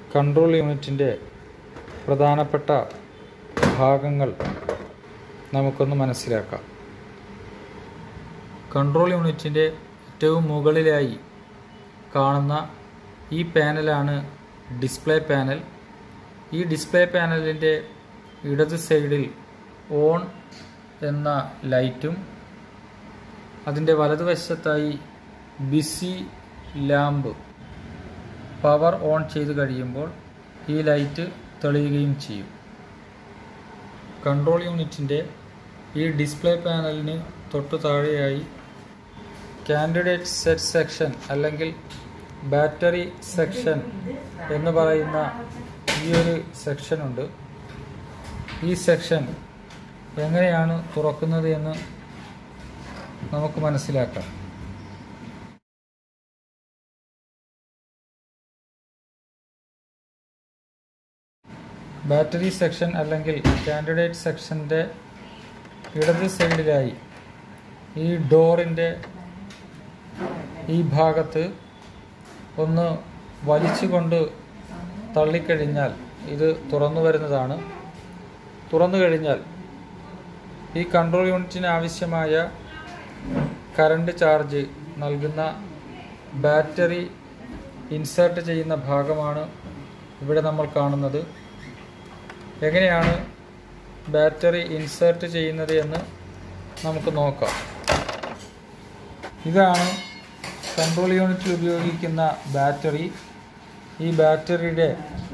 control യൂണിറ്റിൻ്റെ പ്രധാനപ്പെട്ട ഭാഗങ്ങൾ നമുക്കൊന്ന് മനസ്സിലാക്കാം കൺട്രോൾ യൂണിറ്റിൻ്റെ ഏറ്റവും മുകളിലായി കാണുന്ന ഈ പാനലാണ് ഡിസ്പ്ലേ പാനൽ ഈ ഡിസ്പ്ലേ പാനലിൻ്റെ ഇടത് സൈഡിൽ ഓൺ എന്ന ലൈറ്റും അതിൻ്റെ വലതുവശത്തായി ബിസി ലാമ്പ് പവർ ഓൺ ചെയ്ത് കഴിയുമ്പോൾ ഈ ലൈറ്റ് തെളിയുകയും ചെയ്യും കൺട്രോൾ യൂണിറ്റിൻ്റെ ഈ ഡിസ്പ്ലേ പാനലിന് തൊട്ടു താഴെയായി കാൻഡിഡേറ്റ് സെറ്റ് സെക്ഷൻ അല്ലെങ്കിൽ ബാറ്ററി സെക്ഷൻ എന്ന് പറയുന്ന ഈ ഒരു സെക്ഷൻ ഉണ്ട് ഈ സെക്ഷൻ എങ്ങനെയാണ് തുറക്കുന്നത് എന്ന് നമുക്ക് മനസ്സിലാക്കാം ബാറ്ററി സെക്ഷൻ അല്ലെങ്കിൽ കാൻഡിഡേറ്റ് സെക്ഷൻ്റെ ഇടത് സൈഡിലായി ഈ ഡോറിൻ്റെ ഈ ഭാഗത്ത് ഒന്ന് വലിച്ചുകൊണ്ട് തള്ളിക്കഴിഞ്ഞാൽ ഇത് തുറന്നു വരുന്നതാണ് തുറന്നു കഴിഞ്ഞാൽ ഈ കൺട്രോൾ യൂണിറ്റിന് ആവശ്യമായ കറണ്ട് ചാർജ് നൽകുന്ന ബാറ്ററി ഇൻസേർട്ട് ചെയ്യുന്ന ഭാഗമാണ് ഇവിടെ നമ്മൾ കാണുന്നത് എങ്ങനെയാണ് ബാറ്ററി ഇൻസേർട്ട് ചെയ്യുന്നത് എന്ന് നമുക്ക് നോക്കാം ഇതാണ് കൺട്രോൾ യൂണിറ്റിൽ ഉപയോഗിക്കുന്ന ബാറ്ററി ഈ ബാറ്ററിയുടെ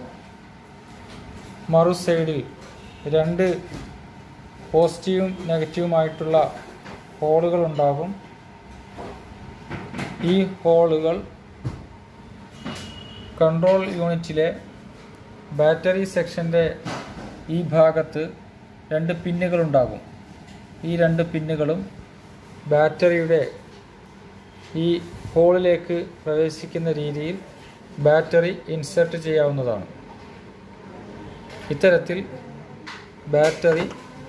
മറു സൈഡിൽ രണ്ട് പോസിറ്റീവും നെഗറ്റീവുമായിട്ടുള്ള ഹോളുകൾ ഉണ്ടാകും ഈ ഹോളുകൾ കൺട്രോൾ യൂണിറ്റിലെ ബാറ്ററി സെക്ഷൻ്റെ ഈ ഭാഗത്ത് രണ്ട് പിന്നുകളുണ്ടാകും ഈ രണ്ട് പിന്നുകളും ബാറ്ററിയുടെ ഈ ഹോളിലേക്ക് പ്രവേശിക്കുന്ന രീതിയിൽ ബാറ്ററി ഇൻസേർട്ട് ചെയ്യാവുന്നതാണ് ഇത്തരത്തിൽ ബാറ്ററി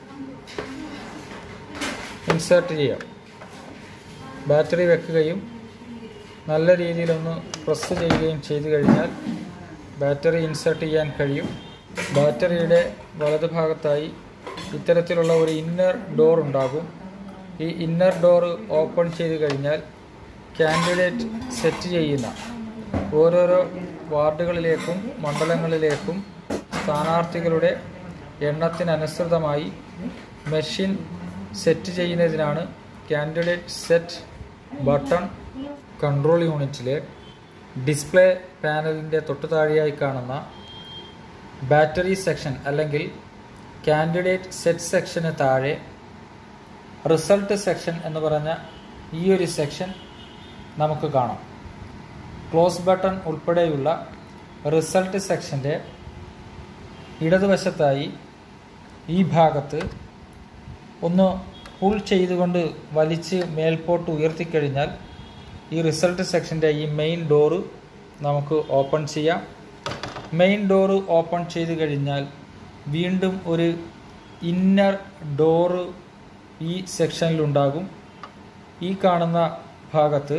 ഇൻസേർട്ട് ചെയ്യാം ബാറ്ററി വെക്കുകയും നല്ല രീതിയിലൊന്ന് പ്രസ് ചെയ്യുകയും ചെയ്തു കഴിഞ്ഞാൽ ബാറ്ററി ഇൻസേർട്ട് ചെയ്യാൻ കഴിയും ബാറ്ററിയുടെ വലതുഭാഗത്തായി ഇത്തരത്തിലുള്ള ഒരു ഇന്നർ ഡോർ ഉണ്ടാകും ഈ ഇന്നർ ഡോർ ഓപ്പൺ ചെയ്ത് കഴിഞ്ഞാൽ കാൻഡിഡേറ്റ് സെറ്റ് ചെയ്യുന്ന ഓരോരോ വാർഡുകളിലേക്കും മണ്ഡലങ്ങളിലേക്കും സ്ഥാനാർത്ഥികളുടെ എണ്ണത്തിനനുസൃതമായി മെഷീൻ സെറ്റ് ചെയ്യുന്നതിനാണ് കാൻഡിഡേറ്റ് സെറ്റ് ബട്ടൺ കൺട്രോൾ യൂണിറ്റിലെ ഡിസ്പ്ലേ പാനലിൻ്റെ തൊട്ടു താഴെയായി കാണുന്ന ബാറ്ററി സെക്ഷൻ അല്ലെങ്കിൽ കാൻഡിഡേറ്റ് സെറ്റ് സെക്ഷന് താഴെ റിസൾട്ട് സെക്ഷൻ എന്ന് പറഞ്ഞ ഈ ഒരു സെക്ഷൻ നമുക്ക് കാണാം ക്ലോസ് ബട്ടൺ ഉൾപ്പെടെയുള്ള റിസൾട്ട് സെക്ഷൻ്റെ ഇടതുവശത്തായി ഈ ഭാഗത്ത് ഒന്ന് പുൾ ചെയ്തുകൊണ്ട് വലിച്ച് മേൽപോട്ട് ഉയർത്തിക്കഴിഞ്ഞാൽ ഈ റിസൾട്ട് സെക്ഷൻ്റെ ഈ മെയിൻ ഡോറ് നമുക്ക് ഓപ്പൺ ചെയ്യാം മെയിൻ ഡോറ് ഓപ്പൺ ചെയ്ത് കഴിഞ്ഞാൽ വീണ്ടും ഒരു ഇന്നർ ഡോറ് ഈ സെക്ഷനിലുണ്ടാകും ഈ കാണുന്ന ഭാഗത്ത്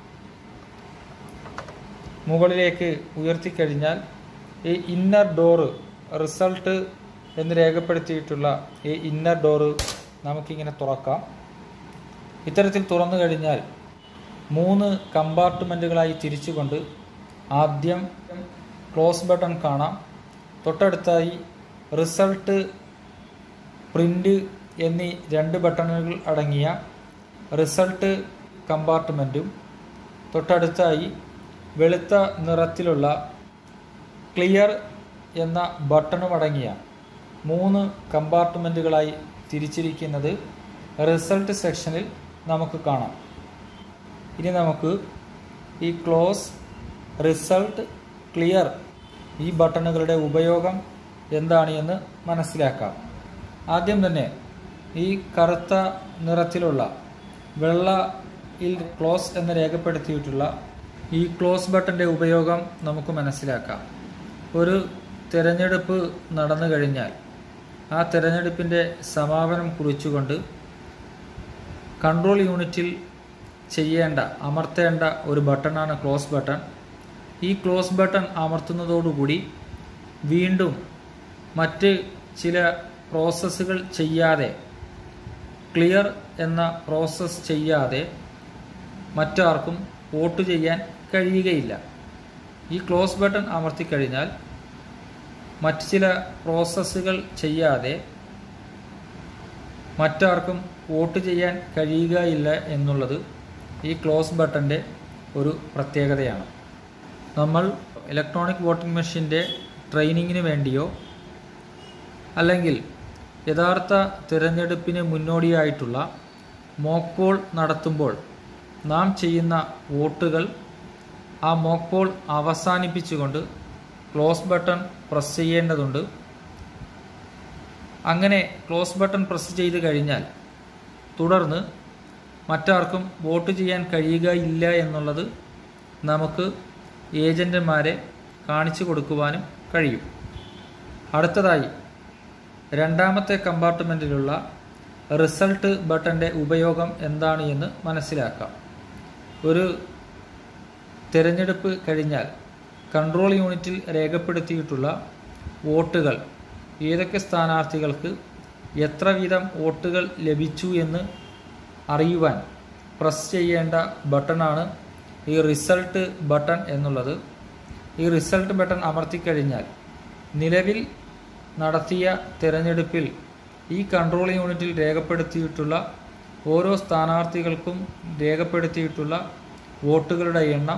മുകളിലേക്ക് ഉയർത്തിക്കഴിഞ്ഞാൽ ഈ ഇന്നർ ഡോറ് റിസൾട്ട് എന്ന് രേഖപ്പെടുത്തിയിട്ടുള്ള ഈ ഇന്നർ ഡോറ് നമുക്കിങ്ങനെ തുറക്കാം ഇത്തരത്തിൽ തുറന്നു കഴിഞ്ഞാൽ മൂന്ന് കമ്പാർട്ട്മെൻറ്റുകളായി തിരിച്ചുകൊണ്ട് ആദ്യം ക്ലോസ് ബട്ടൺ കാണാം തൊട്ടടുത്തായി റിസൾട്ട് പ്രിൻ്റ് എന്നീ രണ്ട് ബട്ടണുകൾ അടങ്ങിയ റിസൾട്ട് കമ്പാർട്ട്മെൻറ്റും തൊട്ടടുത്തായി വെളുത്ത നിറത്തിലുള്ള ക്ലിയർ എന്ന ബട്ടണും അടങ്ങിയ മൂന്ന് കമ്പാർട്ട്മെൻറ്റുകളായി തിരിച്ചിരിക്കുന്നത് റിസൾട്ട് സെക്ഷനിൽ നമുക്ക് കാണാം ഇനി നമുക്ക് ഈ ക്ലോസ് റിസൾട്ട് ക്ലിയർ ഈ ബട്ടണുകളുടെ ഉപയോഗം എന്താണ് എന്ന് മനസ്സിലാക്കാം ആദ്യം തന്നെ ഈ കറുത്ത നിറത്തിലുള്ള വെള്ള ഇൽ ക്ലോസ് എന്ന് രേഖപ്പെടുത്തിയിട്ടുള്ള ഈ ക്ലോസ് ബട്ടൻ്റെ ഉപയോഗം നമുക്ക് മനസ്സിലാക്കാം ഒരു തിരഞ്ഞെടുപ്പ് നടന്നു കഴിഞ്ഞാൽ ആ തിരഞ്ഞെടുപ്പിൻ്റെ സമാപനം കുറിച്ചുകൊണ്ട് കൺട്രോൾ യൂണിറ്റിൽ ചെയ്യേണ്ട അമർത്തേണ്ട ഒരു ബട്ടണാണ് ക്ലോസ് ബട്ടൺ ഈ ക്ലോസ് ബട്ടൺ അമർത്തുന്നതോടുകൂടി വീണ്ടും മറ്റ് ചില പ്രോസസ്സുകൾ ചെയ്യാതെ ക്ലിയർ എന്ന പ്രോസസ്സ് ചെയ്യാതെ മറ്റാർക്കും വോട്ട് ചെയ്യാൻ കഴിയുകയില്ല ഈ ക്ലോസ് ബട്ടൺ അമർത്തിക്കഴിഞ്ഞാൽ മറ്റ് ചില പ്രോസസ്സുകൾ ചെയ്യാതെ മറ്റാർക്കും വോട്ട് ചെയ്യാൻ കഴിയുകയില്ല എന്നുള്ളത് ഈ ക്ലോസ് ബട്ടൻ്റെ ഒരു പ്രത്യേകതയാണ് നമ്മൾ ഇലക്ട്രോണിക് വോട്ടിംഗ് മെഷീൻ്റെ ട്രെയിനിങ്ങിന് വേണ്ടിയോ അല്ലെങ്കിൽ യഥാർത്ഥ തിരഞ്ഞെടുപ്പിന് മുന്നോടിയായിട്ടുള്ള മോക്ക് പോൾ നടത്തുമ്പോൾ നാം ചെയ്യുന്ന വോട്ടുകൾ ആ മോക്ക് പോൾ അവസാനിപ്പിച്ചുകൊണ്ട് ക്ലോസ് ബട്ടൺ പ്രസ് ചെയ്യേണ്ടതുണ്ട് അങ്ങനെ ക്ലോസ് ബട്ടൺ പ്രസ് ചെയ്ത് കഴിഞ്ഞാൽ തുടർന്ന് മറ്റാർക്കും വോട്ട് ചെയ്യാൻ കഴിയുകയില്ല എന്നുള്ളത് നമുക്ക് ഏജൻറ്റുമാരെ കാണിച്ചു കൊടുക്കുവാനും കഴിയും അടുത്തതായി രണ്ടാമത്തെ കമ്പാർട്ട്മെൻറ്റിലുള്ള റിസൾട്ട് ബട്ടൻ്റെ ഉപയോഗം എന്താണ് എന്ന് മനസ്സിലാക്കാം ഒരു തിരഞ്ഞെടുപ്പ് കഴിഞ്ഞാൽ കൺട്രോൾ യൂണിറ്റിൽ രേഖപ്പെടുത്തിയിട്ടുള്ള വോട്ടുകൾ ഏതൊക്കെ സ്ഥാനാർത്ഥികൾക്ക് എത്ര വീതം വോട്ടുകൾ ലഭിച്ചു എന്ന് അറിയുവാൻ പ്രസ് ചെയ്യേണ്ട ബട്ടണാണ് ഈ റിസൾട്ട് ബട്ടൺ എന്നുള്ളത് ഈ റിസൾട്ട് ബട്ടൺ അമർത്തിക്കഴിഞ്ഞാൽ നിലവിൽ നടത്തിയ തിരഞ്ഞെടുപ്പിൽ ഈ കൺട്രോൾ യൂണിറ്റിൽ രേഖപ്പെടുത്തിയിട്ടുള്ള ഓരോ സ്ഥാനാർത്ഥികൾക്കും രേഖപ്പെടുത്തിയിട്ടുള്ള വോട്ടുകളുടെ എണ്ണം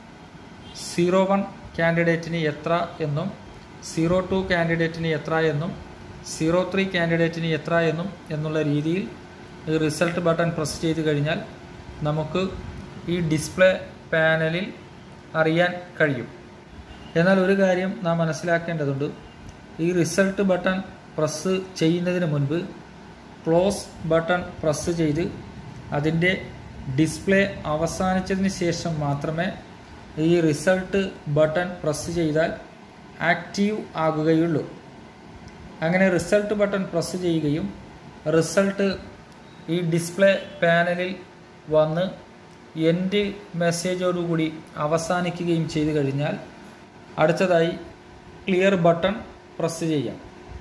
സീറോ വൺ കാൻഡിഡേറ്റിന് എത്ര എന്നും സീറോ ടു കാൻഡിഡേറ്റിന് എത്ര എന്നും സീറോ ത്രീ കാൻഡിഡേറ്റിന് എത്ര എന്നും എന്നുള്ള രീതിയിൽ ഈ റിസൾട്ട് ബട്ടൺ പ്രസ് ചെയ്ത് കഴിഞ്ഞാൽ നമുക്ക് ഈ ഡിസ്പ്ലേ പാനലിൽ അറിയാൻ കഴിയും എന്നാൽ ഒരു കാര്യം നാം മനസ്സിലാക്കേണ്ടതുണ്ട് ഈ റിസൾട്ട് ബട്ടൺ പ്രസ് ചെയ്യുന്നതിന് മുൻപ് ക്ലോസ് ബട്ടൺ പ്രസ് ചെയ്ത് അതിൻ്റെ ഡിസ്പ്ലേ അവസാനിച്ചതിന് ശേഷം മാത്രമേ ഈ റിസൾട്ട് ബട്ടൺ പ്രസ് ചെയ്താൽ ആക്റ്റീവ് ആകുകയുള്ളൂ അങ്ങനെ റിസൾട്ട് ബട്ടൺ പ്രസ് ചെയ്യുകയും റിസൾട്ട് ഈ ഡിസ്പ്ലേ പാനലിൽ വന്ന് എൻഡ് മെസ്സേജോടുകൂടി അവസാനിക്കുകയും ചെയ്തു കഴിഞ്ഞാൽ അടുത്തതായി ക്ലിയർ ബട്ടൺ പ്രസ് ചെയ്യാം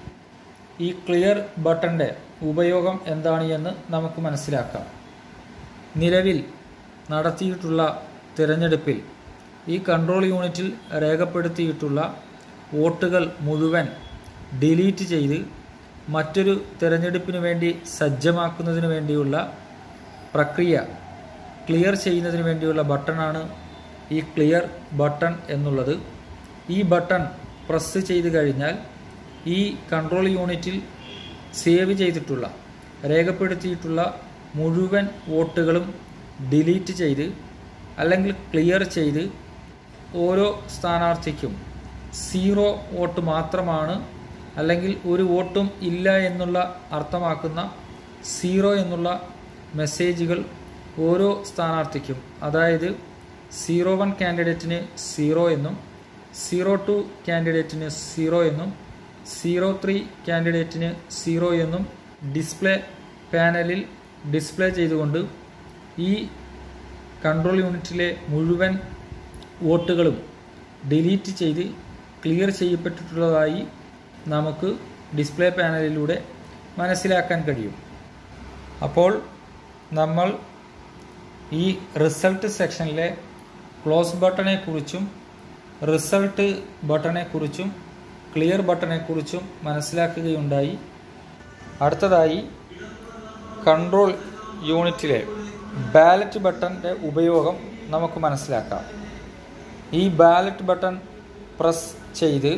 ഈ ക്ലിയർ ബട്ടൻ്റെ ഉപയോഗം എന്താണ് എന്ന് നമുക്ക് മനസ്സിലാക്കാം നിലവിൽ നടത്തിയിട്ടുള്ള തിരഞ്ഞെടുപ്പിൽ ഈ കൺട്രോൾ യൂണിറ്റിൽ രേഖപ്പെടുത്തിയിട്ടുള്ള വോട്ടുകൾ മുഴുവൻ ഡിലീറ്റ് ചെയ്ത് മറ്റൊരു തിരഞ്ഞെടുപ്പിന് വേണ്ടി സജ്ജമാക്കുന്നതിന് വേണ്ടിയുള്ള പ്രക്രിയ ക്ലിയർ ചെയ്യുന്നതിന് വേണ്ടിയുള്ള ബട്ടണാണ് ഈ ക്ലിയർ ബട്ടൺ എന്നുള്ളത് ഈ ബട്ടൺ പ്രസ് ചെയ്ത് കഴിഞ്ഞാൽ ഈ കൺട്രോൾ യൂണിറ്റിൽ സേവ് ചെയ്തിട്ടുള്ള രേഖപ്പെടുത്തിയിട്ടുള്ള മുഴുവൻ വോട്ടുകളും ഡിലീറ്റ് ചെയ്ത് അല്ലെങ്കിൽ ക്ലിയർ ചെയ്ത് ഓരോ സ്ഥാനാർത്ഥിക്കും സീറോ വോട്ട് മാത്രമാണ് അല്ലെങ്കിൽ ഒരു വോട്ടും ഇല്ല എന്നുള്ള അർത്ഥമാക്കുന്ന സീറോ എന്നുള്ള മെസ്സേജുകൾ ഓരോ സ്ഥാനാർത്ഥിക്കും അതായത് സീറോ വൺ കാൻഡിഡേറ്റിന് സീറോ എന്നും സീറോ ടു കാൻഡിഡേറ്റിന് സീറോ എന്നും സീറോ ത്രീ കാൻഡിഡേറ്റിന് സീറോ എന്നും ഡിസ്പ്ലേ പാനലിൽ ഡിസ്പ്ലേ ചെയ്തുകൊണ്ട് ഈ കൺട്രോൾ യൂണിറ്റിലെ മുഴുവൻ വോട്ടുകളും ഡിലീറ്റ് ചെയ്ത് ക്ലിയർ ചെയ്യപ്പെട്ടിട്ടുള്ളതായി നമുക്ക് ഡിസ്പ്ലേ പാനലിലൂടെ മനസ്സിലാക്കാൻ കഴിയും അപ്പോൾ നമ്മൾ ഈ റിസൾട്ട് സെക്ഷനിലെ ക്ലോസ് ബട്ടണെ കുറിച്ചും റിസൾട്ട് ബട്ടണെ കുറിച്ചും ക്ലിയർ ബട്ടണെ കുറിച്ചും മനസ്സിലാക്കുകയുണ്ടായി അടുത്തതായി കൺട്രോൾ യൂണിറ്റിലെ ബാലറ്റ് ബട്ടൻ്റെ ഉപയോഗം നമുക്ക് മനസ്സിലാക്കാം ഈ ബാലറ്റ് ബട്ടൺ പ്രസ് ചെയ്ത്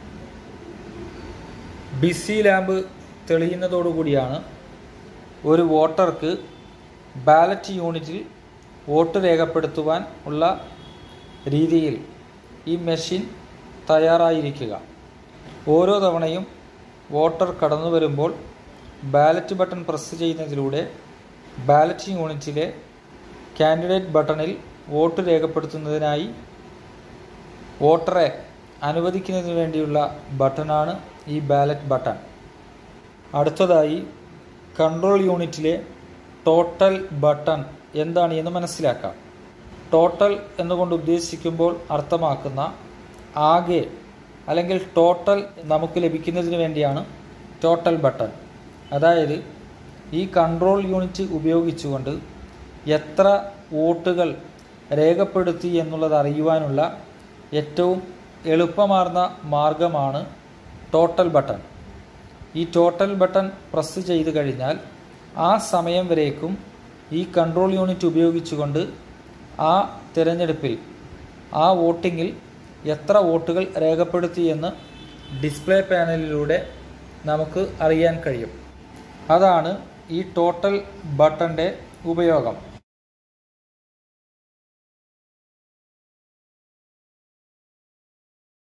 ബിസി ലാമ്പ് തെളിയുന്നതോടുകൂടിയാണ് ഒരു വോട്ടർക്ക് ബാലറ്റ് യൂണിറ്റിൽ വോട്ട് രേഖപ്പെടുത്തുവാൻ ഉള്ള രീതിയിൽ ഈ മെഷീൻ തയ്യാറായിരിക്കുക ഓരോ തവണയും വോട്ടർ കടന്നു വരുമ്പോൾ ബാലറ്റ് ബട്ടൺ പ്രസ് ചെയ്യുന്നതിലൂടെ ബാലറ്റ് യൂണിറ്റിലെ കാൻഡിഡേറ്റ് ബട്ടണിൽ വോട്ട് രേഖപ്പെടുത്തുന്നതിനായി വോട്ടറെ അനുവദിക്കുന്നതിന് വേണ്ടിയുള്ള ബട്ടണാണ് ഈ ബാലറ്റ് ബട്ടൺ അടുത്തതായി കൺട്രോൾ യൂണിറ്റിലെ ടോട്ടൽ ബട്ടൺ എന്താണ് എന്ന് മനസ്സിലാക്കാം ടോട്ടൽ എന്നുകൊണ്ട് ഉദ്ദേശിക്കുമ്പോൾ അർത്ഥമാക്കുന്ന ആകെ അല്ലെങ്കിൽ ടോട്ടൽ നമുക്ക് ലഭിക്കുന്നതിന് വേണ്ടിയാണ് ടോട്ടൽ ബട്ടൺ അതായത് ഈ കൺട്രോൾ യൂണിറ്റ് ഉപയോഗിച്ചുകൊണ്ട് എത്ര വോട്ടുകൾ രേഖപ്പെടുത്തി എന്നുള്ളത് അറിയുവാനുള്ള ഏറ്റവും എളുപ്പമാർന്ന മാർഗമാണ് ടോട്ടൽ ബട്ടൺ ഈ ടോട്ടൽ ബട്ടൺ പ്രസ് ചെയ്ത് കഴിഞ്ഞാൽ ആ സമയം വരേക്കും ഈ കൺട്രോൾ യൂണിറ്റ് ഉപയോഗിച്ചുകൊണ്ട് ആ തിരഞ്ഞെടുപ്പിൽ ആ വോട്ടിങ്ങിൽ എത്ര വോട്ടുകൾ രേഖപ്പെടുത്തിയെന്ന് ഡിസ്പ്ലേ പാനലിലൂടെ നമുക്ക് അറിയാൻ കഴിയും അതാണ് ഈ ടോട്ടൽ ബട്ടൻ്റെ ഉപയോഗം